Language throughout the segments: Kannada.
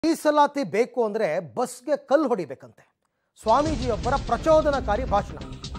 ಮೀಸಲಾತಿ ಬೇಕು ಅಂದರೆ ಬಸ್ಗೆ ಕಲ್ಲು ಹೊಡಿಬೇಕಂತೆ ಸ್ವಾಮೀಜಿಯೊಬ್ಬರ ಪ್ರಚೋದನಕಾರಿ ಭಾಷಣ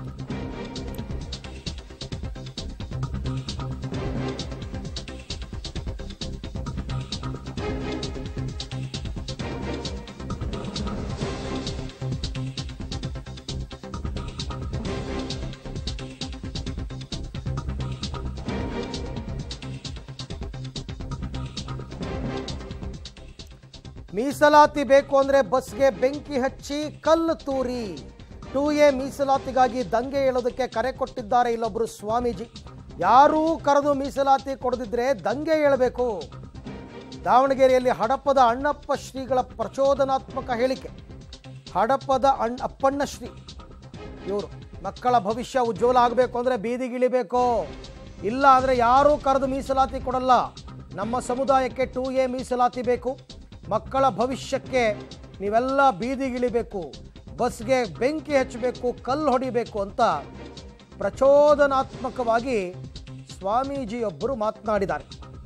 ಮೀಸಲಾತಿ ಬೇಕು ಅಂದರೆ ಬಸ್ಗೆ ಬೆಂಕಿ ಹಚ್ಚಿ ಕಲ್ಲು ತೂರಿ ಟೂ ಎ ಮೀಸಲಾತಿಗಾಗಿ ದಂಗೆ ಏಳೋದಕ್ಕೆ ಕರೆ ಕೊಟ್ಟಿದ್ದಾರೆ ಇಲ್ಲೊಬ್ಬರು ಸ್ವಾಮೀಜಿ ಯಾರೂ ಕರೆದು ಮೀಸಲಾತಿ ಕೊಡದಿದ್ರೆ ದಂಗೆ ಏಳಬೇಕು ದಾವಣಗೆರೆಯಲ್ಲಿ ಹಡಪದ ಅಣ್ಣಪ್ಪ ಶ್ರೀಗಳ ಪ್ರಚೋದನಾತ್ಮಕ ಹೇಳಿಕೆ ಹಡಪದ ಅಣ್ಣ ಅಪ್ಪಣ್ಣ ಶ್ರೀ ಇವರು ಮಕ್ಕಳ ಭವಿಷ್ಯ ಉಜ್ವಲ ಆಗಬೇಕು ಅಂದರೆ ಬೀದಿಗಿಳಿಬೇಕು ಇಲ್ಲ ಅಂದರೆ ಯಾರೂ ಕರೆದು ಮೀಸಲಾತಿ ಕೊಡಲ್ಲ ನಮ್ಮ ಸಮುದಾಯಕ್ಕೆ ಟೂ ಎ ಮೀಸಲಾತಿ ಬೇಕು ಮಕ್ಕಳ ಭವಿಷ್ಯಕ್ಕೆ ನೀವೆಲ್ಲ ಬೀದಿಗಿಳಿಬೇಕು ಬಸ್ಗೆ ಬೆಂಕಿ ಹಚ್ಚಬೇಕು ಕಲ್ಲು ಹೊಡಿಬೇಕು ಅಂತ ಪ್ರಚೋದನಾತ್ಮಕವಾಗಿ ಸ್ವಾಮೀಜಿಯೊಬ್ಬರು ಮಾತನಾಡಿದ್ದಾರೆ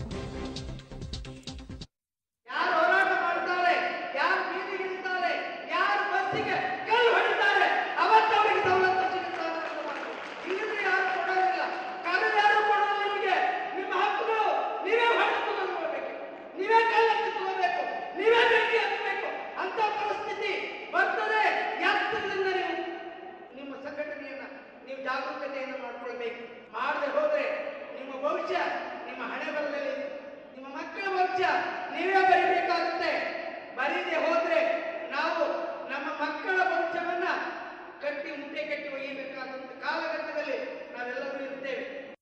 ಯಾರು ಹೋರಾಟ ಮಾಡ್ತಾರೆ ಯಾರು ಬೀದಿಗಿಳಿತಾರೆ ಯಾರು ಬಸ್ಸಿಗೆ ಕಲ್ಲು ಹೊಡಿತಾರೆ ಅವತ್ತು ಅವರಿಗೆ ಸವಲತ್ತು ಸಿಗುತ್ತೆ ಅಂತ ಮಾಡಿ. ಇಲ್ಲಿದ್ರೆ ಯಾರು ಕೊಡೋದಿಲ್ಲ ಕರೆದು ಯಾರು ಕೊಡೋದು ನಿಮಗೆ ನಿಮ್ಮ ಹಕ್ಕು ನೀವೇ ಹೊಡೆದು ತಗೊಳ್ಬೇಕು ನೀವೇ ಕಲ್ಲತ್ತು ತಗೋಬೇಕು ನೀವೇ ಬೆಂಕಿ ಹಚ್ಚಬೇಕು ಅಂತ ಪರಿಸ್ಥಿತಿ ಬರ್ತದೆ ಎತ್ತರದಿಂದ ನೀವು ನಿಮ್ಮ ಸಂಘಟನೆಯನ್ನ ನೀವು ಜಾಗರೂಕತೆಯನ್ನು ಮಾಡ್ಕೊಳ್ಬೇಕು ಮಾಡದೆ ಹೋದ್ರೆ ನಿಮ್ಮ ಭವಿಷ್ಯ ನಿಮ್ಮ ಹಣೆ ಬರದಲ್ಲಿ ನಿಮ್ಮ ಮಕ್ಕಳ ಭವಿಷ್ಯ ನೀವೇ ಬರೀಬೇಕಾಗುತ್ತೆ ಬರೀದೆ ಹೋದ್ರೆ ನಾವು ನಮ್ಮ ಮಕ್ಕಳ ಭವಿಷ್ಯವನ್ನ ಕಟ್ಟಿ ಮುಟ್ಟೆ ಕಟ್ಟಿ ಒಯ್ಯಬೇಕಾದಂತ ಕಾಲಘಟ್ಟದಲ್ಲಿ ನಾವೆಲ್ಲರೂ ಇರ್ತೇವೆ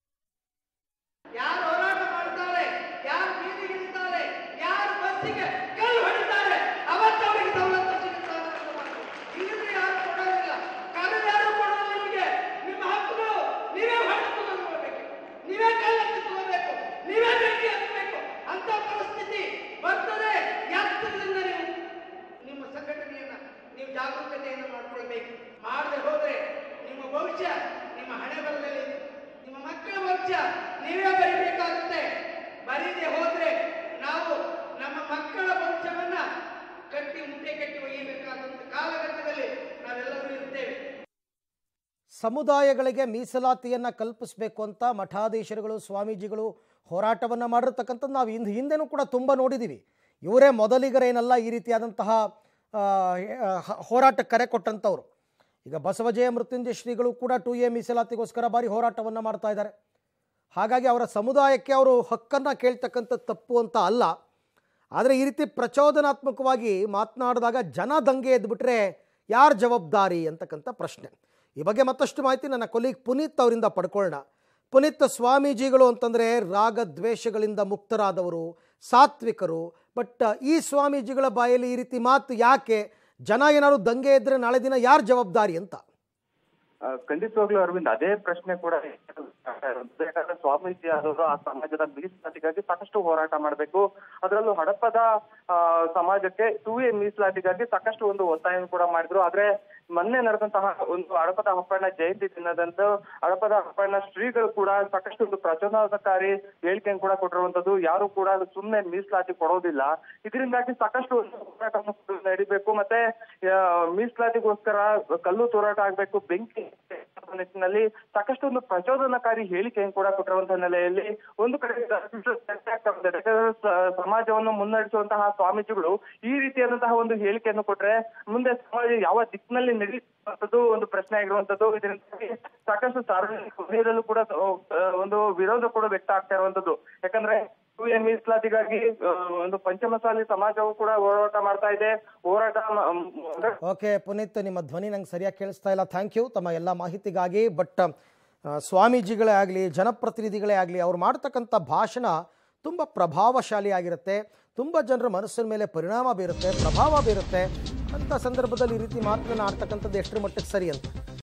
ಯಾರು ಹೋರಾಟ ಮಾಡ್ತಾರೆ ಯಾರು ಬೀದಿಗಿಳಿತಾರೆ ಯಾರು ಬಸ್ಸಿಗೆ ಕಲ್ಲು ಹೊಡಿತಾರೆ ಅವತ್ತು ಅವರಿಗೆ ಸವಲತ್ತು ಸಿಗುತ್ತೆ ಅಂತ ಮಾಡಿ. ಇಲ್ಲಿದ್ರೆ ಯಾರು ಕೊಡೋದಿಲ್ಲ ಕರೆದು ಯಾರು ಕೊಡೋದು ನಿಮಗೆ ನಿಮ್ಮ ಹಕ್ಕು ನೀವೇ ಹೊಡೆದು ತಗೊಳ್ಬೇಕು ನೀವೇ ಕಲ್ಲತ್ತು ತಗೋಬೇಕು ನೀವೇ ಬೆಂಕಿ ಹಚ್ಚಬೇಕು ಅಂತ ಪರಿಸ್ಥಿತಿ ಬರ್ತದೆ ಎತ್ತರದಿಂದ ನೀವು ನಿಮ್ಮ ಸಂಘಟನೆಯನ್ನ ನೀವು ಜಾಗರೂಕತೆಯನ್ನು ಮಾಡ್ಕೊಳ್ಬೇಕು ಮಾಡದೆ ಹೋದ್ರೆ ನಿಮ್ಮ ಭವಿಷ್ಯ ನಿಮ್ಮ ಹಣೆ ಬರದಲ್ಲಿ ನಿಮ್ಮ ಮಕ್ಕಳ ಭವಿಷ್ಯ ನೀವೇ ಬರೀಬೇಕಾಗುತ್ತೆ ಬರೀದೆ ಹೋದ್ರೆ ನಾವು ನಮ್ಮ ಮಕ್ಕಳ ಭವಿಷ್ಯವನ್ನ ಕಟ್ಟಿ ಮುಟ್ಟೆ ಕಟ್ಟಿ ಒಯ್ಯಬೇಕಾದಂತ ಕಾಲಘಟ್ಟದಲ್ಲಿ ನಾವೆಲ್ಲರೂ ಇರ್ತೇವೆ ಸಮುದಾಯಗಳಿಗೆ ಮೀಸಲಾತಿಯನ್ನು ಕಲ್ಪಿಸಬೇಕು ಅಂತ ಮಠಾಧೀಶರುಗಳು ಸ್ವಾಮೀಜಿಗಳು ಹೋರಾಟವನ್ನು ಮಾಡಿರ್ತಕ್ಕಂಥದ್ದು ನಾವು ಹಿಂದೆ ಹಿಂದೆನೂ ಕೂಡ ತುಂಬ ನೋಡಿದ್ದೀವಿ ಇವರೇ ಮೊದಲಿಗರೇನಲ್ಲ ಈ ರೀತಿಯಾದಂತಹ ಆ, ಹ- ಹೋರಾಟಕ್ಕೆ ಕರೆ ಕೊಟ್ಟಂಥವ್ರು ಈಗ ಬಸವಜಯ ಮೃತ್ಯುಂಜಯ ಶ್ರೀಗಳು ಕೂಡ ಟು ಎ ಮೀಸಲಾತಿಗೋಸ್ಕರ ಬಾರಿ ಹೋರಾಟವನ್ನು ಮಾಡ್ತಾ ಇದ್ದಾರೆ ಹಾಗಾಗಿ ಅವರ ಸಮುದಾಯಕ್ಕೆ ಅವರು ಹಕ್ಕನ್ನು ಕೇಳ್ತಕ್ಕಂಥ ತಪ್ಪು ಅಂತ ಅಲ್ಲ ಆದರೆ ಈ ರೀತಿ ಪ್ರಚೋದನಾತ್ಮಕವಾಗಿ ಮಾತನಾಡಿದಾಗ ಜನ ದಂಗೆ ಎದ್ಬಿಟ್ರೆ ಯಾರು ಜವಾಬ್ದಾರಿ ಅಂತಕ್ಕಂಥ ಪ್ರಶ್ನೆ ಈ ಬಗ್ಗೆ ಮತ್ತಷ್ಟು ಮಾಹಿತಿ ನನ್ನ ಕೊಲೀಗ್ ಪುನೀತ್ ಅವರಿಂದ ಪಡ್ಕೊಳ್ಳೋಣ ಪುನೀತ್ ಸ್ವಾಮೀಜಿಗಳು ಅಂತಂದರೆ ರಾಗ ದ್ವೇಷಗಳಿಂದ ಮುಕ್ತರಾದವರು ಸಾತ್ವಿಕರು ಬಟ್ ಈ ಸ್ವಾಮೀಜಿಗಳ ಬಾಯಲ್ಲಿ ಈ ರೀತಿ ಮಾತು ಯಾಕೆ ಜನ ಏನಾದ್ರು ದಂಗೆ ಇದ್ದರೆ ನಾಳೆ ದಿನ ಯಾರು ಜವಾಬ್ದಾರಿ ಅಂತ ಆ, ಖಂಡಿತವಾಗ್ಲೂ ಅರವಿಂದ್ ಅದೇ ಪ್ರಶ್ನೆ ಕೂಡ ಇರುವಂತದ್ದು. ಯಾಕಂದ್ರೆ ಸ್ವಾಮೀಜಿ ಆದವರು ಆ ಸಮಾಜದ ಮೀಸಲಾತಿಗಾಗಿ ಸಾಕಷ್ಟು ಹೋರಾಟ ಮಾಡಬೇಕು ಅದರಲ್ಲೂ ಹಡಪದ ಆ, ಸಮಾಜಕ್ಕೆ ಟೂ ಎ ಮೀಸಲಾತಿಗಾಗಿ ಸಾಕಷ್ಟು ಒಂದು ಒತ್ತಾಯ ಕೂಡ ಮಾಡಿದ್ರು ಆದ್ರೆ ಮೊನ್ನೆ ನಡೆದಂತಹ ಒಂದು ಹಡಪದ ಹಪ್ಪಣ್ಣ ಜಯಂತಿ ದಿನದಂದು ಹಡಪದ ಹಪ್ಪಣ್ಣ ಶ್ರೀಗಳು ಕೂಡ ಸಾಕಷ್ಟು ಒಂದು ಪ್ರಚೋದನಕಾರಿ ಹೇಳಿಕೆಯನ್ನು ಕೂಡ ಕೊಟ್ಟಿರುವಂತದ್ದು ಯಾರು ಕೂಡ ಸುಮ್ಮನೆ ಮೀಸಲಾತಿ ಕೊಡೋದಿಲ್ಲ ಇದರಿಂದಾಗಿ ಸಾಕಷ್ಟು ಒಂದು ಹೋರಾಟವನ್ನು ನಡಿಬೇಕು ಮತ್ತೆ ಆ, ಮೀಸಲಾತಿಗೋಸ್ಕರ ಕಲ್ಲು ತೂರಾಟ ಆಗ್ಬೇಕು ಬೆಂಕಿ ಹಚ್ಚುವ ನಿಟ್ಟಿನಲ್ಲಿ ಸಾಕಷ್ಟು ಒಂದು ಪ್ರಚೋದನಕಾರಿ ಹೇಳಿಕೆಯನ್ನು ಕೂಡ ಕೊಟ್ಟಿರುವಂತಹ ನೆಲೆಯಲ್ಲಿ ಒಂದು ಕಡೆ ಚರ್ಚೆ ಆಗ್ತಾ ಇದೆ ಯಾಕಂದ್ರೆ ಸ- ಸಮಾಜವನ್ನು ಮುನ್ನಡೆಸುವಂತಹ ಸ್ವಾಮೀಜಿಗಳು ಈ ರೀತಿಯಾದಂತಹ ಒಂದು ಹೇಳಿಕೆಯನ್ನು ಕೊಟ್ರೆ ಮುಂದೆ ಸಮಾಜ ಯಾವ ದಿಕ್ಕಿನಲ್ಲಿ ನಡೆಯುವಂತದ್ದು ಒಂದು ಪ್ರಶ್ನೆ ಆಗಿರುವಂತದ್ದು ಇದರಿಂದಾಗಿ ಸಾಕಷ್ಟು ಸಾರ್ವಜನಿಕ ವಲಯದಲ್ಲೂ ಕೂಡ ಆ, ಒಂದು ವಿರೋಧ ಕೂಡ ವ್ಯಕ್ತ ಆಗ್ತಾ ಇರುವಂತದ್ದು ಯಾಕಂದ್ರೆ ಟೂ ಎ ಮೀಸಲಾತಿಗಾಗಿ ಆ, ಒಂದು ಪಂಚಮಸಾಲಿ ಸಮಾಜವು ಕೂಡ ಹೋರಾಟ ಮಾಡ್ತಾ ಇದೆ ಹೋರಾಟ ಮ- ಅಂದ್ರೆ ಓಕೆ ಪುನೀತ್ ನಿಮ್ಮ ಧ್ವನಿ ನಂಗೆ ಸರಿಯಾಗಿ ಕೇಳಿಸ್ತಾ ಇಲ್ಲ ಥ್ಯಾಂಕ್ ಯು ತಮ್ಮ ಎಲ್ಲ ಮಾಹಿತಿಗಾಗಿ ಬಟ್ ಸ್ವಾಮೀಜಿಗಳೇ ಆಗಲಿ ಜನಪ್ರತಿನಿಧಿಗಳೇ ಆಗಲಿ ಅವ್ರು ಮಾಡ್ತಕ್ಕಂಥ ಭಾಷಣ ತುಂಬ ಪ್ರಭಾವಶಾಲಿ ಆಗಿರುತ್ತೆ ತುಂಬ ಜನರ ಮನಸ್ಸಿನ ಮೇಲೆ ಪರಿಣಾಮ ಬೀರುತ್ತೆ ಪ್ರಭಾವ ಬೀರುತ್ತೆ ಅಂಥ ಸಂದರ್ಭದಲ್ಲಿ ಈ ರೀತಿ ಮಾತನ್ನು ಆಡ್ತಕ್ಕಂಥದ್ದು ಎಷ್ಟರ ಮಟ್ಟಕ್ಕೆ ಸರಿ ಅಂತ